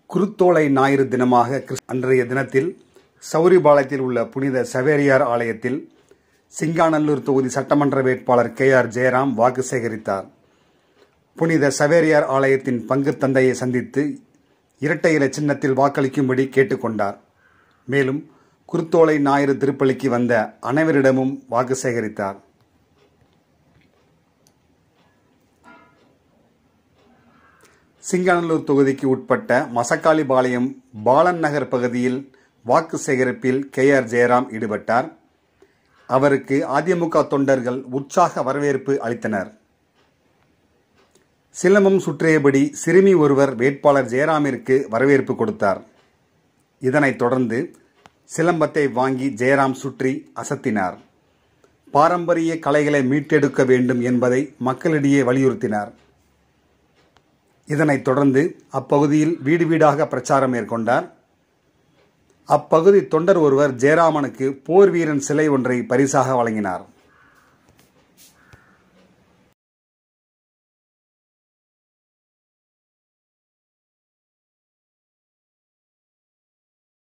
குருத்தோலை ஞாயிறு தினமாக கிறிஸ்- அன்றைய தினத்தில் சௌரிபாளையத்தில் உள்ள புனித சவேரியார் ஆலயத்தில் சிங்காநல்லூர் தொகுதி சட்டமன்ற வேட்பாளர் கே ஆர் ஜெயராம் வாக்கு சேகரித்தார் புனித சவேரியார் ஆலயத்தின் பங்கு தந்தையை சந்தித்து இரட்டை இலை சின்னத்தில் வாக்களிக்கும்படி கேட்டுக்கொண்டார் மேலும் குருத்தோலை ஞாயிறு திருப்பலிக்கு வந்த அனைவரிடமும் வாக்கு சேகரித்தார் சிங்காநல்லூர் தொகுதிக்கு உட்பட்ட மசக்காளிபாளையம் பாலன் நகர் பகுதியில் வாக்கு சேகரிப்பில் கே ஆர் ஜெயராம் ஈடுபட்டார் அவருக்கு அதிமுக தொண்டர்கள் உற்சாக வரவேற்பு அளித்தனர் சிலம்பம் சுற்றியபடி சிறுமி ஒருவர் வேட்பாளர் ஜெயராமிற்கு வரவேற்பு கொடுத்தார் இதனைத் தொடர்ந்து சிலம்பத்தை வாங்கி ஜெயராம் சுற்றி அசத்தினார் பாரம்பரிய கலைகளை மீட்டெடுக்க வேண்டும் என்பதை மக்களிடையே வலியுறுத்தினார் இதனைத் தொடர்ந்து அப்பகுதியில் வீடு வீடாக பிரச்சாரம் மேற்கொண்டார் அப்பகுதி தொண்டர் ஒருவர் ஜெயராமனுக்கு போர் வீரன் சிலை ஒன்றை பரிசாக வழங்கினார்